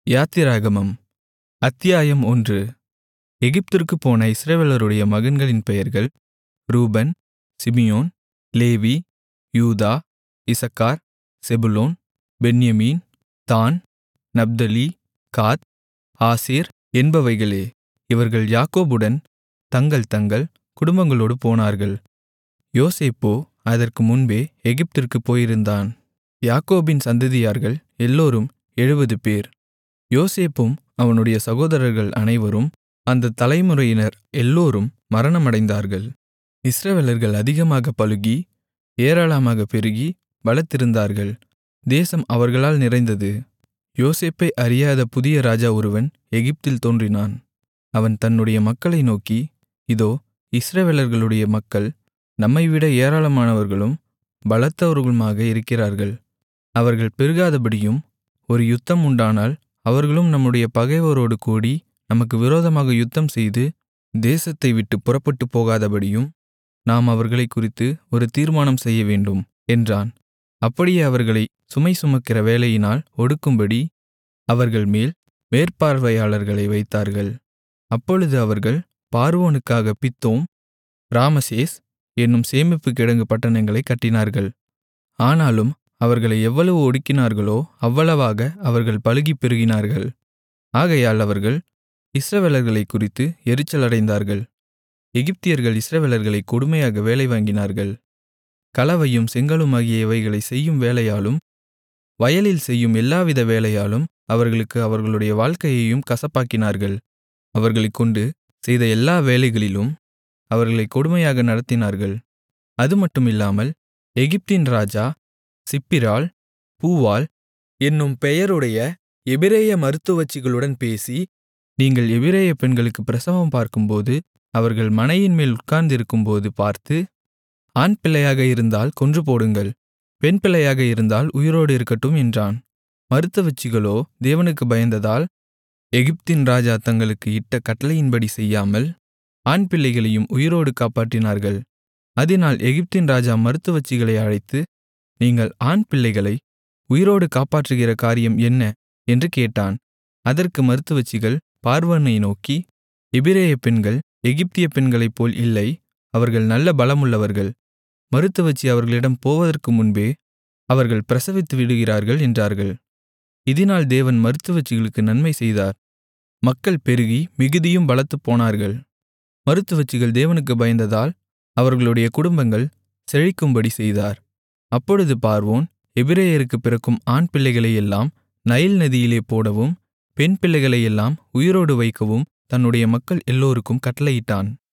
யாத்திராகமம் அத்தியாயம் ஒன்று எகிப்திற்குப் போன இஸ்ரவேலருடைய மகன்களின் பெயர்கள் ரூபன் சிமியோன் லேவி யூதா இசக்கார் செபுலோன் பென்யமீன் தாண் நப்தலி காத் ஆசேர் என்பவைகளே இவர்கள் யாக்கோபுடன் தங்கள் தங்கள் குடும்பங்களோடு போனார்கள் யோசேப்போ அதற்கு முன்பே எகிப்திற்குப் போயிருந்தான் யாக்கோபின் சந்ததியார்கள் எல்லோரும் எழுபதுபேர் யோசேப்பும் அவனுடைய சகோதரர்கள் அனைவரும் அந்தத் தலைமுறையினர் எல்லோரும் மரணமடைந்தார்கள் இஸ்ரவேலர்கள் அதிகமாகப் பலுகி ஏராளமாகப் பெருகி பலத்திருந்தார்கள் தேசம் அவர்களால் நிறைந்தது யோசேப்பை அறியாத புதிய ராஜா ஒருவன் எகிப்தில் தோன்றினான் அவன் தன்னுடைய மக்களை நோக்கி இதோ இஸ்ரவேலர்களுடைய மக்கள் நம்மைவிட ஏராளமானவர்களும் பலத்தவர்களுமாக இருக்கிறார்கள் அவர்கள் பெருகாதபடியும் ஒரு யுத்தம் உண்டானால் அவர்களும் நம்முடைய பகைவரோடு கூடி நமக்கு விரோதமாக யுத்தம்செய்து தேசத்தை விட்டுப் புறப்பட்டுப் போகாதபடியும் நாம் அவர்களைக் குறித்து ஒரு தீர்மானம் செய்யவேண்டும் என்றான் அப்படியே அவர்களை சுமை சுமக்கிற வேலையினால் ஒடுக்கும்படி அவர்கள்மேல் மேற்பார்வையாளர்களை வைத்தார்கள் அப்பொழுது அவர்கள் பார்வோனுக்காக பித்தோம் ராமசேஸ் என்னும் சேமிப்புக் கிடங்கு பட்டணங்களைக் கட்டினார்கள் ஆனாலும் அவர்களை எவ்வளவு ஒடுக்கினார்களோ அவ்வளவாக அவர்கள் பலுகிப் பெருகினார்கள் ஆகையால் அவர்கள் இஸ்ரவேலர்களைக் குறித்து எரிச்சலடைந்தார்கள் எகிப்தியர்கள் இஸ்ரவேலர்களைக் கொடுமையாக வேலை வாங்கினார்கள் கலவையும் செங்கலுமாகிய இவைகளைச் செய்யும் வேலையாலும் வயலில் செய்யும் எல்லாவித வேலையாலும் அவர்களுக்கு அவர்களுடைய வாழ்க்கையையும் கசப்பாக்கினார்கள் அவர்களைக் கொண்டு செய்த எல்லா வேலைகளிலும் அவர்களைக் கொடுமையாக நடத்தினார்கள் அதுமட்டுமில்லாமல் எகிப்தின் ராஜா சிப்பிராள் பூவாள் என்னும் பெயருடைய எபிரெய மருத்துவச்சிகளுடன் பேசி நீங்கள் எபிரெய பெண்களுக்கு பிரசவம் பார்க்கும்போது அவர்கள் மணையின்மேல் உட்கார்ந்திருக்கும்போது பார்த்து ஆண் பிள்ளையாக இருந்தால் கொன்றுபோடுங்கள் பெண் பிள்ளையாக இருந்தால் உயிரோடு இருக்கட்டும் என்றான் மருத்துவச்சிகளோ தேவனுக்கு பயந்ததால் எகிப்தின் ராஜா தங்களுக்கு இட்ட கட்டளையின்படி செய்யாமல் ஆண் பிள்ளைகளையும் உயிரோடு காப்பாற்றினார்கள் அதினால் எகிப்தின் ராஜா மருத்துவச்சிகளை அழைத்து நீங்கள் ஆண் பிள்ளைகளை உயிரோடு காப்பாற்றுகிற காரியம் என்ன என்று கேட்டான் அதற்கு மருத்துவச்சிகள் பார்வோனை நோக்கி எபிரேய பெண்கள் எகிப்திய பெண்களைப் போல் இல்லை அவர்கள் நல்ல பலமுள்ளவர்கள் மருத்துவச்சி அவர்களிடம் போவதற்கு முன்பே அவர்கள் பிரசவித்து விடுகிறார்கள் என்றார்கள் இதனால் தேவன் மருத்துவச்சிகளுக்கு நன்மை செய்தார் மக்கள் பெருகி மிகுதியும் பலத்துப் போனார்கள் மருத்துவச்சிகள் தேவனுக்கு பயந்ததால் அவர்களுடைய குடும்பங்கள் செழிக்கும்படி செய்தார் அப்பொழுது பார்வோன் எபிரேயருக்கு பிறக்கும் ஆண் பிள்ளைகளையெல்லாம் நைல் நதியிலே போடவும் பெண் பிள்ளைகளையெல்லாம் உயிரோடு வைக்கவும் தன்னுடைய மக்கள் எல்லோருக்கும் கட்டளையிட்டான்